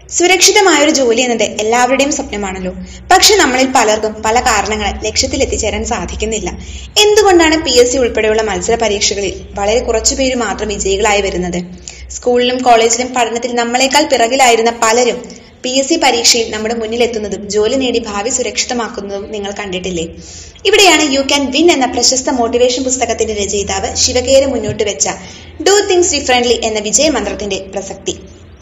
സുരക്ഷിതമായൊരു ജോലി എന്നത് എല്ലാവരുടെയും സ്വപ്നമാണല്ലോ പക്ഷെ നമ്മളിൽ പലർക്കും പല കാരണങ്ങളാൽ ലക്ഷ്യത്തിൽ എത്തിച്ചേരാൻ സാധിക്കുന്നില്ല എന്തുകൊണ്ടാണ് പി എസ് സി ഉൾപ്പെടെയുള്ള മത്സര പരീക്ഷകളിൽ വളരെ കുറച്ചു പേര് മാത്രം വിജയികളായി വരുന്നത് സ്കൂളിലും കോളേജിലും പഠനത്തിൽ നമ്മളെക്കാൾ പിറകിലായിരുന്ന പലരും പി എസ് സി പരീക്ഷയിൽ നമ്മുടെ മുന്നിലെത്തുന്നതും ജോലി നേടി ഭാവി സുരക്ഷിതമാക്കുന്നതും നിങ്ങൾ കണ്ടിട്ടില്ലേ ഇവിടെയാണ് യു ക്യാൻ വിൻ എന്ന പ്രശസ്ത മോട്ടിവേഷൻ പുസ്തകത്തിന്റെ രചയിതാവ് ശിവകേര മുന്നോട്ട് വെച്ച ഡു തിങ്സ് ഡിഫറently എന്ന വിജയമന്ത്രത്തിന്റെ പ്രസക്തി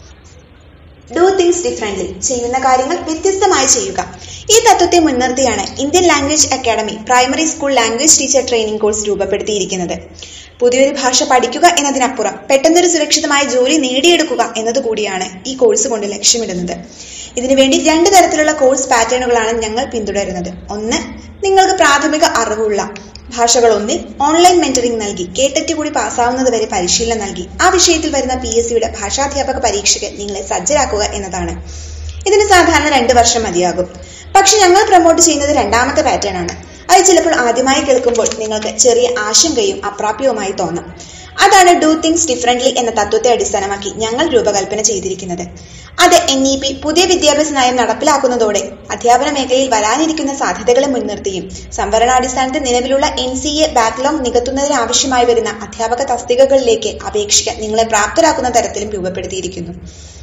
ഡു തിങ്സ് ഡിഫറently ചെയ്യുന്ന കാര്യങ്ങൾ വ്യത്യസ്തമായി ചെയ്യുക ഈ തത്വത്തെ മുൻനിർത്തിയാണ് Indian language academy primary school language teacher training course രൂപപ്പെടുത്തിയിരിക്കുന്നത് പുതിയൊരു ഭാഷ പഠിക്കുക എന്നതിനപ്പുറം പെട്ടെന്നൊരു സുരക്ഷിതമായ ജോലി നേടിയെടുക്കുക എന്നതുകൂടിയാണ് ഈ കോഴ്സ് കൊണ്ട് ലക്ഷ്യമിടുന്നത് ഇതിനുവേണ്ടി രണ്ട് തരത്തിലുള്ള കോഴ്സ് പാറ്റേണുകളാണ് ഞങ്ങൾ പിന്തുടരുന്നത് ഒന്ന് നിങ്ങൾക്ക് പ്രാഥമിക അറിവുള്ള ഭാഷകൾ ഒന്നിൽ ഓൺലൈൻ മെന്ററിംഗ് നൽകി കേട്ടറ്റ് കൂടി പാസ്സാവുന്നത് വരെ പരിശീലനം നൽകി ആ വിഷയത്തിൽ വരുന്ന പി എസ് സിയുടെ ഭാഷാധ്യാപക പരീക്ഷയ്ക്ക് നിങ്ങളെ സജ്ജരാക്കുക എന്നതാണ് ഇതിന് സാധാരണ രണ്ട് വർഷം മതിയാകും പക്ഷെ ഞങ്ങൾ പ്രൊമോട്ട് ചെയ്യുന്നത് രണ്ടാമത്തെ പാറ്റേൺ ആണ് അത് ചിലപ്പോൾ ആദ്യമായി കേൾക്കുമ്പോൾ നിങ്ങൾക്ക് ചെറിയ ആശങ്കയും അപ്രാപ്യവുമായി തോന്നാം അതാണ് ഡു തിങ്സ് ഡിഫറently എന്ന തത്വത്തെ അടിസ്ഥാനമാക്കി ഞങ്ങൾ രൂപകൽപ്പന ചെയ്തിരിക്കുന്നത് അത് എൻ ഇ പി പുതിയ വിദ്യാഭ്യാസ നയം നടപ്പിലാക്കുന്നതോടെ അധ്യാപന മേഖലയിൽ വരാനിരിക്കുന്ന സാധ്യതകളെ മുൻനിർത്തിയും സംവരണാടിസ്ഥാനത്തിൽ നിലവിലുള്ള എൻ സി എ ബാക്ക്ലോഗ് നികത്തുന്നതിന് ആവശ്യമായി വരുന്ന അധ്യാപക തസ്തികകളിലേക്ക് അപേക്ഷിക്കാൻ നിങ്ങളെ പ്രാപ്തരാക്കുന്ന തരത്തിലും രൂപപ്പെടുത്തിയിരിക്കുന്നു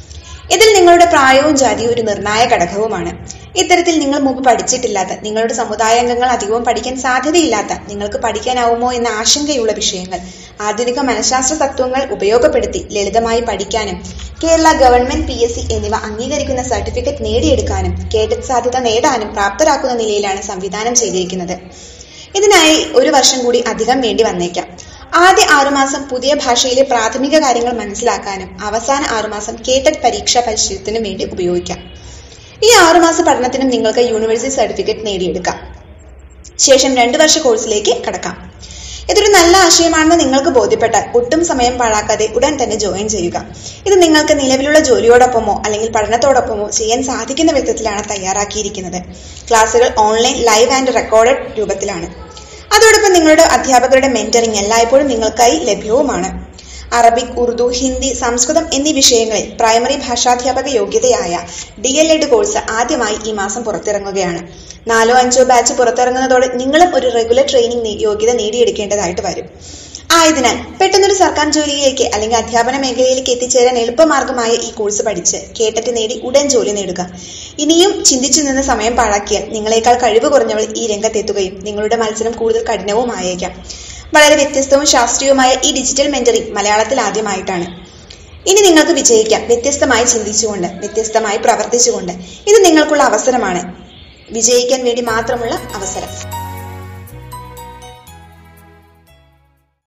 ഇതിൽ നിങ്ങളുടെ പ്രായവും ജാതിയും ഒരു നിർണായക ഘടകവുമാണ് ഇത്തരത്തിൽ നിങ്ങൾ മുമ്പ് പഠിച്ചിട്ടില്ലാത്ത നിങ്ങളുടെ സമുദായാംഗങ്ങൾ അധികവും പഠിക്കാൻ സാധ്യതയില്ലാത്ത നിങ്ങൾക്ക് പഠിക്കാനാവുമോ എന്ന ആശങ്കയുള്ള വിഷയങ്ങൾ ആധുനിക മനഃശാസ്ത്ര തത്വങ്ങൾ ഉപയോഗപ്പെടുത്തി ലളിതമായി പഠിക്കാനും Kerala government P S C എന്നിവ അംഗീകരിക്കുന്ന സർട്ടിഫിക്കറ്റ് നേടിയെടുക്കാനും കേഡറ്റ് സാധ്യത നേടാനും പ്രാപ്തരാക്കുന്ന നിലയിലാണ് സംവിധാനം ചെയ്തിരിക്കുന്നത് ഇതിനായി ഒരു വർഷം കൂടി അധികം വേണ്ടി വന്നേക്കാം ആദ്യ ആറുമാസം പുതിയ ഭാഷയിലെ പ്രാഥമിക കാര്യങ്ങൾ മനസ്സിലാക്കാനും അവസാന ആറുമാസം കേട്ടറ്റ് പരീക്ഷാ പരിശീലനത്തിനും വേണ്ടി ഉപയോഗിക്കാം ഈ ആറുമാസ പഠനത്തിനും നിങ്ങൾക്ക് യൂണിവേഴ്സിറ്റി സർട്ടിഫിക്കറ്റ് നേടിയെടുക്കാം ശേഷം രണ്ടു വർഷ കോഴ്സിലേക്ക് കടക്കാം ഇതൊരു നല്ല ആശയമാണെന്ന് നിങ്ങൾക്ക് ബോധ്യപ്പെട്ടാൽ ഒട്ടും സമയം പാഴാക്കാതെ ഉടൻ തന്നെ ജോയിൻ ചെയ്യുക ഇത് നിങ്ങൾക്ക് നിലവിലുള്ള ജോലിയോടൊപ്പമോ അല്ലെങ്കിൽ പഠനത്തോടൊപ്പമോ ചെയ്യാൻ സാധിക്കുന്ന വിധത്തിലാണ് തയ്യാറാക്കിയിരിക്കുന്നത് ക്ലാസുകൾ ഓൺലൈൻ ലൈവ് ആൻഡ് റെക്കോർഡഡ് രൂപത്തിലാണ് അതോടൊപ്പം നിങ്ങളുടെ അധ്യാപകരുടെ മെന്ററിംഗ് എല്ലായ്പ്പോഴും നിങ്ങൾക്കായി ലഭ്യവുമാണ് അറബിക് ഉറുദു ഹിന്ദി സംസ്കൃതം എന്നീ വിഷയങ്ങളിൽ പ്രൈമറി ഭാഷാധ്യാപക യോഗ്യതയായ ഡി എൽ എഡ് കോഴ്സ് ആദ്യമായി ഈ മാസം പുറത്തിറങ്ങുകയാണ് നാലോ അഞ്ചോ ബാച്ച് പുറത്തിറങ്ങുന്നതോടെ നിങ്ങളും ഒരു റെഗുലർ ട്രെയിനിങ് യോഗ്യത നേടിയെടുക്കേണ്ടതായിട്ട് വരും ആയതിനാൽ പെട്ടെന്നൊരു സർക്കാർ ജോലിയിലേക്ക് അല്ലെങ്കിൽ അധ്യാപന മേഖലയിലേക്ക് എത്തിച്ചേരാൻ എളുപ്പമാർഗമായ ഈ കോഴ്സ് പഠിച്ച് കേട്ടറ്റ് നേടി ഉടൻ ജോലി നേടുക ഇനിയും ചിന്തിച്ചു നിന്ന് സമയം പാഴാക്കിയാൽ നിങ്ങളെക്കാൾ കഴിവ് കുറഞ്ഞവൾ ഈ രംഗത്തെത്തുകയും നിങ്ങളുടെ മത്സരം കൂടുതൽ കഠിനവുമായേക്കാം വളരെ വ്യത്യസ്തവും ശാസ്ത്രീയവുമായ ഈ ഡിജിറ്റൽ മെന്ററിംഗ് മലയാളത്തിൽ ആദ്യമായിട്ടാണ് ഇനി നിങ്ങൾക്ക് വിജയിക്കാം വ്യത്യസ്തമായി ചിന്തിച്ചുകൊണ്ട് വ്യത്യസ്തമായി പ്രവർത്തിച്ചുകൊണ്ട് ഇത് നിങ്ങൾക്കുള്ള അവസരമാണ് വിജയിക്കാൻ വേണ്ടി മാത്രമുള്ള അവസരം